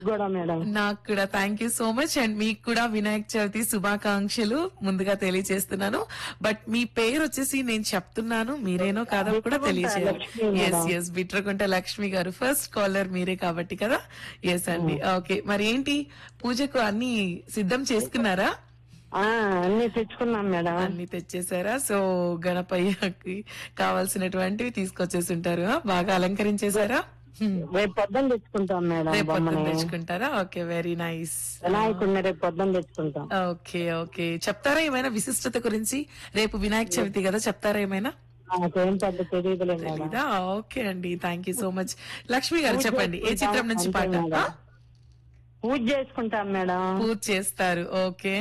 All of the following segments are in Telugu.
కూడా మేడం నాకు కూడా thank you so much and మీకు కూడా వినాయక చవితి శుభాకాంక్షలు ముందుగా తెలియజేస్తున్నాను బట్ మీ పేరు వచ్చేసి నేను చెప్తున్నాను మీరేనో కాదో కూడా తెలియజేయాలి Lakshmi madam. S S Bitrakunta Lakshmi గారు ఫస్ట్ కాలర్ మీరే కాబట్టి కదా ఎస్ అండి ఓకే మరి ఏంటి పూజకు అన్ని సిద్ధం చేసుకున్నారా ఆ అన్ని తెచ్చుకున్నాం మేడం అన్ని తెచ్చేసారా సో గణపయ్యకి కావాల్సినటువంటివి తీసుకొచ్చేసి ఉంటారు ఆ? బాగా అలంకరించేసారా హ్మ్. రేపు పొద్దున్న తెచ్చుకుంటాం మేడం రేపు పొద్దున్న బొమ్మని తెచ్చుకుంటారా ఓకే వెరీ నైస్ వినాయకుడిని రేపు పొద్దున్న తెచ్చుకుంటాం ఓకే ఓకే చెప్తారా ఏమైనా విశిష్టత గురించి రేపు వినాయక చవితి కదా చెప్తారా ఏమైనా నాకేం పెద్ద తెలియదులే మేడం తెలీదా ఓకే అండి thank you so much Lakshmi గారు చెప్పండి ఏ చిత్రం నుంచి అంతే పాట మేడం. ఆ? పూజ చేసుకుంటాం మేడం పూజ చేస్తారు ఓకే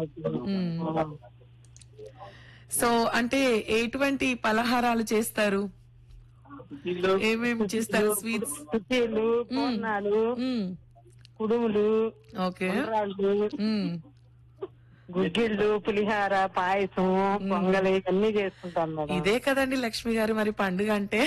సో అంటే ఎటువంటి పలహారాలు చేస్తారు ఏమేమి చేస్తారు స్వీట్స్ కుర్చీలు పూర్ణాలు కుడుములు ఓకే ఉండ్రాళ్ళు మ్మ్. గుగ్గిళ్ళు పులిహార పాయసం పొంగలి ఇవన్నీ చేసుకుంటాం మేడం ఇదే కదండి లక్ష్మి గారు మరి పండుగ అంటే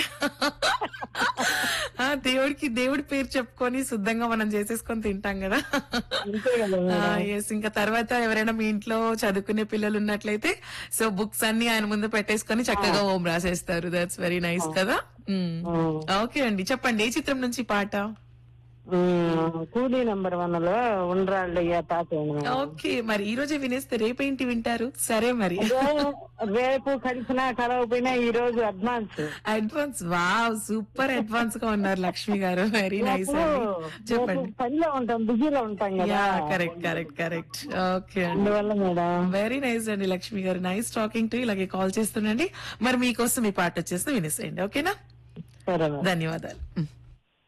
ఆ దేవుడికి దేవుడి పేరు చెప్పుకొని శుద్ధంగా మనం చేసేసుకొని తింటాం కదా అంతే కదా మేడం. ఎస్ ఇంకా తర్వాత ఎవరైనా మీ ఇంట్లో చదువుకునే పిల్లలు ఉన్నట్లయితే సో బుక్స్ అన్ని ఆయన ముందు పెట్టేసుకొని చక్కగా ఓం రాసేస్తారు దట్స్ వెరీ నైస్ కదా ఓకే అండి చెప్పండి ఏ చిత్రం నుంచి పాట ఉమ్, కూలీ నెంబర్ వన్ లో ఉండ్రాళ్ళు అయ్యా తాత మేడం. ఓకే మరి ఈ రోజే వినేస్తే రేపేంటి వింటారు సరే మరి రే- రేపు కలిసినా కలవపోయినా ఈ రోజు advance advance wow super advance గా ఉన్నారు లక్ష్మి గారు వెరీ నైస్ అండి చెప్పండి రేపు పనిలో ఉంటాం బిజీలో ఉంటాం కదా yeah correct correct correct okay అండి అందువల్ల మేడం వెరీ నైస్ అండి లక్ష్మి గారు నైస్ టాకింగ్ టు ఇలాగే కాల్ చేస్తుండండి మరి మీకోసం ఈ పాట వచ్చేసి వినేసేయండి ఓకేనా సరే మేడం ధన్యవాదాలు